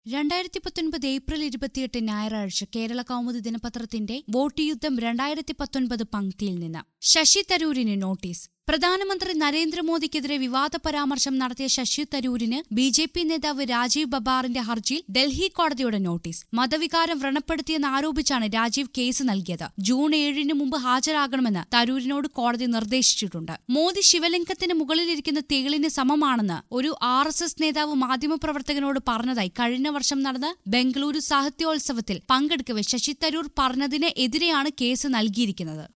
രണ്ടായിരത്തി പത്തൊൻപത് ഏപ്രിൽ ഇരുപത്തിയെട്ട് ഞായറാഴ്ച കേരള കൗമുദി ദിനപത്രത്തിന്റെ വോട്ട് യുദ്ധം രണ്ടായിരത്തി പത്തൊൻപത് പങ്ക്തിയിൽ നിന്ന് ശശി തരൂരിന് നോട്ടീസ് പ്രധാനമന്ത്രി നരേന്ദ്രമോദിക്കെതിരെ വിവാദ പരാമർശം നടത്തിയ ശശി തരൂരിന് ബി ജെ പി നേതാവ് രാജീവ് ബബാറിന്റെ ഹർജിയിൽ ഡൽഹി കോടതിയുടെ നോട്ടീസ് മതവികാരം വ്രണപ്പെടുത്തിയെന്ന് ആരോപിച്ചാണ് രാജീവ് കേസ് നൽകിയത് ജൂൺ ഏഴിന് മുമ്പ് ഹാജരാകണമെന്ന് തരൂരിനോട് കോടതി നിർദ്ദേശിച്ചിട്ടുണ്ട് മോദി ശിവലിംഗത്തിന് മുകളിലിരിക്കുന്ന തേളിന് സമമാണെന്ന് ഒരു ആർ എസ് എസ് നേതാവ് മാധ്യമപ്രവർത്തകനോട് പറഞ്ഞതായി കഴിഞ്ഞ വർഷം നടന്ന ബംഗളൂരു സാഹിത്യോത്സവത്തിൽ പങ്കെടുക്കവെ ശശി തരൂർ പറഞ്ഞതിന് എതിരെയാണ് കേസ് നൽകിയിരിക്കുന്നത്